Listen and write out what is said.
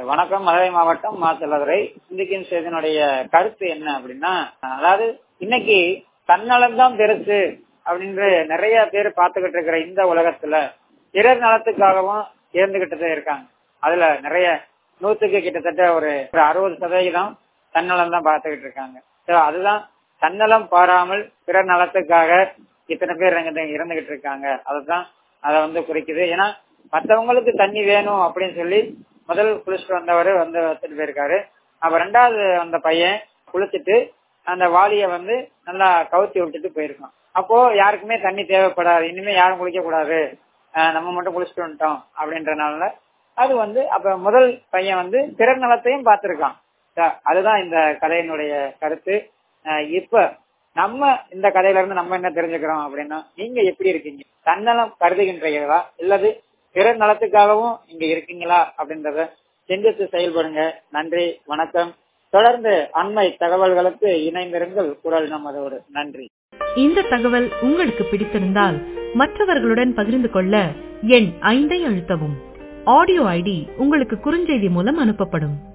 வணக்கம் மதுரை மாவட்டம் மாத்தலதுரை சிந்திக்கும் செய்தியினுடைய கருத்து என்ன அப்படின்னா அதாவது இன்னைக்கு தன்னலம் தான் பெருசு அப்படின்ற நிறைய பேர் பார்த்துக்கிட்டு இருக்கிற இந்த உலகத்துல பிறர் நலத்துக்காகவும் இருந்துகிட்டு இருக்காங்க அதுல நிறைய நூத்துக்கு கிட்டத்தட்ட ஒரு ஒரு அறுபது சதவிகிதம் தன்னலம் தான் பார்த்துக்கிட்டு இருக்காங்க So, அதுதான் தன்னலம் பாராமல் பிறர் நலத்துக்காக இத்தனை பேர் இங்க இருந்துகிட்டு இருக்காங்க அதுதான் அதை வந்து குறிக்குது ஏன்னா மத்தவங்களுக்கு தண்ணி வேணும் அப்படின்னு சொல்லி முதல் குளிச்சுட்டு வந்தவர் வந்து வச்சுட்டு போயிருக்காரு அப்ப ரெண்டாவது வந்த பையன் குளிச்சுட்டு அந்த வாளிய வந்து நல்லா கவுத்தி விட்டுட்டு போயிருக்கான் அப்போ யாருக்குமே தண்ணி தேவைப்படாது இனிமே யாரும் குளிக்க கூடாது அஹ் நம்ம மட்டும் குளிச்சுட்டு வந்துட்டோம் அப்படின்றனால அது வந்து அப்ப முதல் பையன் வந்து பிறர் நலத்தையும் பார்த்திருக்கான் ச- அதுதான் இந்த கதையினுடைய கருத்து அஹ் இப்ப நம்ம இந்த கதையில இருந்து நம்ம என்ன தெரிஞ்சுக்கிறோம் அப்படின்னா நீங்க எப்படி இருக்கீங்க தன்னலம் கருதுகின்றீர்களா இல்லது பிறர் நலத்துக்காகவும் இங்க இருக்கீங்களா அப்படின்றத சிந்தித்து செயல்படுங்க நன்றி வணக்கம் தொடர்ந்து அண்மை தகவல்களுக்கு இணைந்திருங்கள் குரல் நமதோடு நன்றி இந்த தகவல் உங்களுக்கு பிடித்திருந்தால் மற்றவர்களுடன் பகிர்ந்து கொள்ள எண் ஐந்தை அழுத்தவும் ஆடியோ ஐடி உங்களுக்கு குறுஞ்செய்தி மூலம் அனுப்பப்படும்